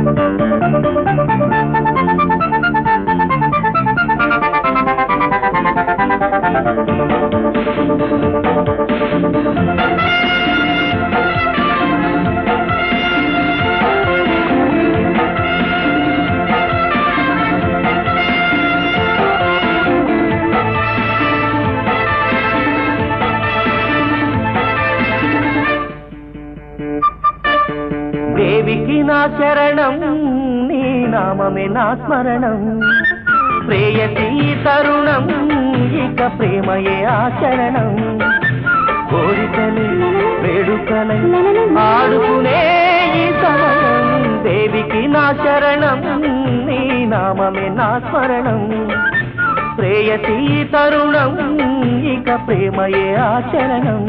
దేవికి నా శరణం నీ నామమే నా స్మరణం ప్రేయసి తరుణం ఇక ప్రేమయే ఆచరణం కోరికలే వేడుకలై ఆడుకునే ఈ సమయం దేవికి నా శరణం నీ నామమే నా స్మరణం ప్రేయసి తరుణం ఇక ప్రేమయే ఆచరణం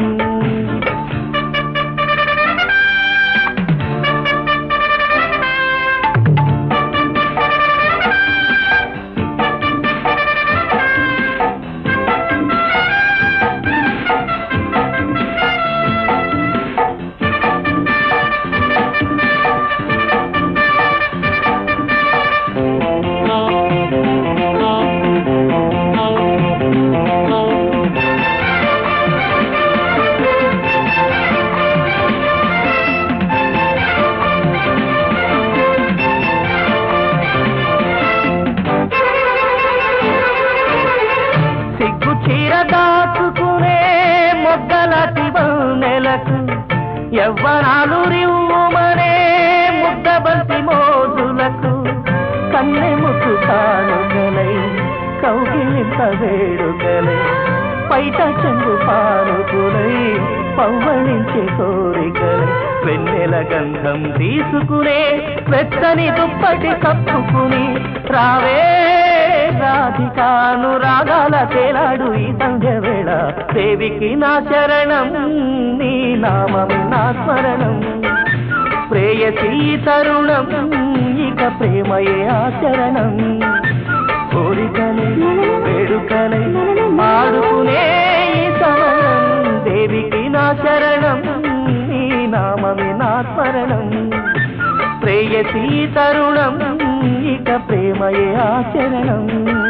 సిగ్గు చీర దాచుకునే మొగ్గలటి నెలకు ఎవ్వరాలు రివ్వుమనే ముద్దబంతి మోజులకు కన్నె ముద్దు కానుకలై కౌగిలింత వేడుకలై పైట చెంగు పానుకులై పవ్వళించే కోరికలై వెన్నెల గంధం తీసుకునే వెచ్చని దుప్పటి కప్పుకుని రావే రాధికాను రాగాల తేలాడు ఈ సంధ్య వేళ దేవికి నా శరణం నీ నామం నా స్మరణం ప్రేయసీ తరుణం ఇక ప్రేమయే ఆచరణం కోరికలే వేడుకలై ఆడుకునే ఈ సమయం దేవికి నా శరణం నీ నామమే నా స్మరణం ప్రేయసీ తరుణం ఇక ప్రేమయే ఆచరణం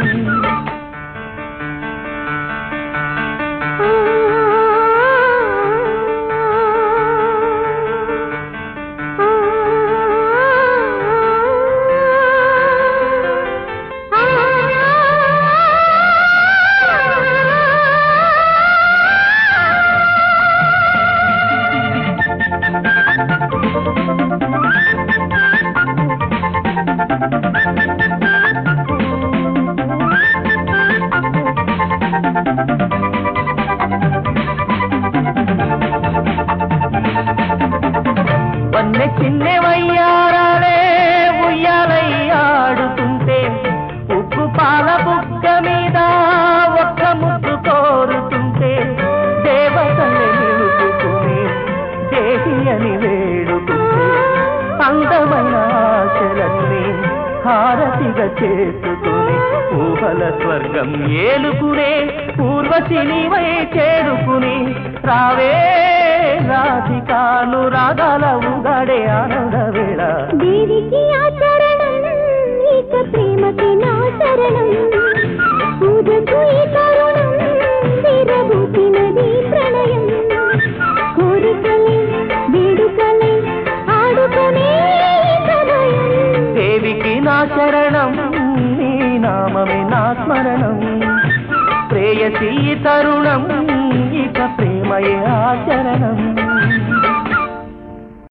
వన్నె చిన్నె వయ్యారాలే ఉయ్యాలై ఆడుతుంటే ఉప్పు పాల బుగ్గ మీద ఒక్క ముద్దు కోరుతుంటే దేవతల్ని నిలుపుకుని దేహి అని వేడుకుంటే అందమైన ఆశలన్నీ హారతిగా చేసుకుని ఊహల స్వర్గం ఏలుకునే పూర్వశిని వై చేరుకుని రావే రాధికాను రాగాల ఉగాడే ఆనంద వేళ దేవికి ఆచరణం ఇక ప్రేమకి నా శరణం పూజకు ఈ తరుణం విరబూసినది ప్రణయం కోరికలే వేడుకలే ఆడుకునే ఈ సమయం దేవికి నా శరణం నీ నామమే నా స్మరణం ప్రేయసీ తరుణం ఇక ప్రేమయే ఆచరణం